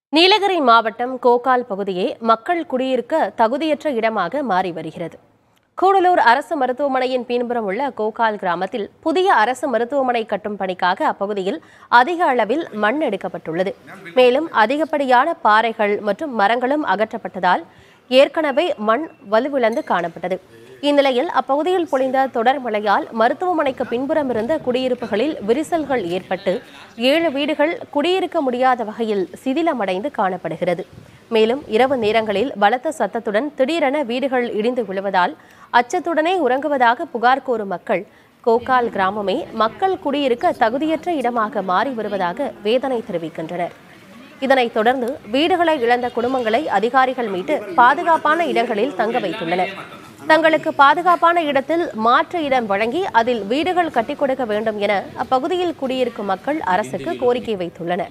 நீலகிரி மாவட்டம் கோகால் பகுதியே மக்கள் குடியிருக்க தகுதியற்ற இடமாக மாறி வருகிறது கூடலூர் அரசு மருத்துவமனையின் பின்புறம் உள்ள கோகால் கிராமத்தில் புதிய அரசு மருத்துவமனை கட்டும் பணிக்காக அப்பகுதியில் அதிக அளவில் மண் எடுக்கப்பட்டுள்ளது மேலும் அதிகப்படியான பாறைகள் மற்றும் மரங்களும் அகற்றப்பட்டதால் ஏற்கனவே மண் வலுவிழந்து காணப்பட்டது இந்நிலையில் அப்பகுதியில் பொழிந்த தொடர் மழையால் மருத்துவமனைக்கு பின்புறம் இருந்த குடியிருப்புகளில் விரிசல்கள் ஏற்பட்டு ஏழு வீடுகள் குடியிருக்க முடியாத வகையில் சிதிலமடைந்து காணப்படுகிறது மேலும் இரவு நேரங்களில் பலத்த சத்தத்துடன் திடீரென வீடுகள் இடிந்து விழுவதால் அச்சத்துடனே உறங்குவதாக புகார் கூறும் மக்கள் கோகால் கிராமமே மக்கள் குடியிருக்க தகுதியற்ற இடமாக மாறி வருவதாக வேதனை தெரிவிக்கின்றனர் இதனைத் தொடர்ந்து வீடுகளை இழந்த குடும்பங்களை அதிகாரிகள் மீட்டு பாதுகாப்பான இடங்களில் தங்க வைத்துள்ளனர் தங்களுக்கு பாதுகாப்பான இடத்தில் மாற்று இடம் வழங்கி அதில் வீடுகள் கட்டிக் கொடுக்க வேண்டும் என அப்பகுதியில் குடியிருக்கும் மக்கள் அரசுக்கு கோரிக்கை வைத்துள்ளனர்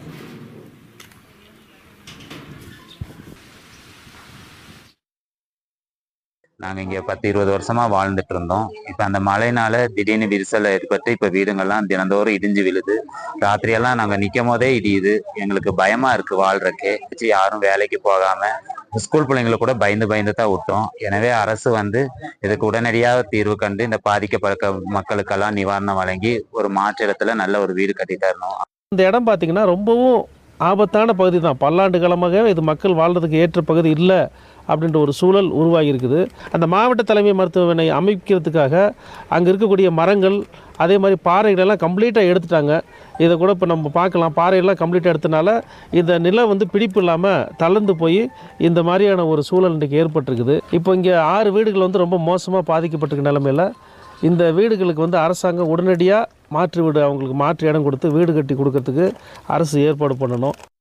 நாங்கள் இங்கே பத்து இருபது வருஷமா வாழ்ந்துட்டு இருந்தோம் இப்போ அந்த மழைனால திடீர்னு விரிசல் ஏற்பட்டு இப்போ வீடுங்கள்லாம் தினந்தோறும் இடிஞ்சு விழுது ராத்திரியெல்லாம் நாங்கள் நிற்கும் போதே இடியுது எங்களுக்கு பயமா இருக்கு வாழ்றக்கே வச்சு யாரும் வேலைக்கு போகாம ஸ்கூல் பிள்ளைங்களை கூட பயந்து பயந்து தான் விட்டோம் எனவே அரசு வந்து இதுக்கு உடனடியாக தீர்வு கண்டு இந்த பாதிக்கப்பட்ட மக்களுக்கெல்லாம் நிவாரணம் வழங்கி ஒரு மாற்று இடத்துல நல்ல ஒரு வீடு கட்டி தரணும் இந்த இடம் பார்த்தீங்கன்னா ரொம்பவும் ஆபத்தான பகுதி தான் பல்லாண்டு காலமாக இது மக்கள் வாழ்றதுக்கு ஏற்ற பகுதி இல்லை அப்படின்ற ஒரு சூழல் உருவாகி இருக்குது அந்த மாவட்ட தலைமை மருத்துவமனை அமைக்கிறதுக்காக அங்கே இருக்கக்கூடிய மரங்கள் அதே மாதிரி பாறைகளெல்லாம் கம்ப்ளீட்டாக எடுத்துட்டாங்க இதை கூட இப்போ நம்ம பார்க்கலாம் பாறையெல்லாம் கம்ப்ளீட்டாக எடுத்தனால இந்த நிலம் வந்து பிடிப்பு இல்லாமல் தளர்ந்து போய் இந்த மாதிரியான ஒரு சூழல் இன்றைக்கி ஏற்பட்டிருக்குது இப்போ இங்கே ஆறு வீடுகள் வந்து ரொம்ப மோசமாக பாதிக்கப்பட்டிருக்க நிலமையில் இந்த வீடுகளுக்கு வந்து அரசாங்கம் உடனடியாக மாற்று வீடு அவங்களுக்கு மாற்று இடம் கொடுத்து வீடு கட்டி கொடுக்கறதுக்கு அரசு ஏற்பாடு பண்ணணும்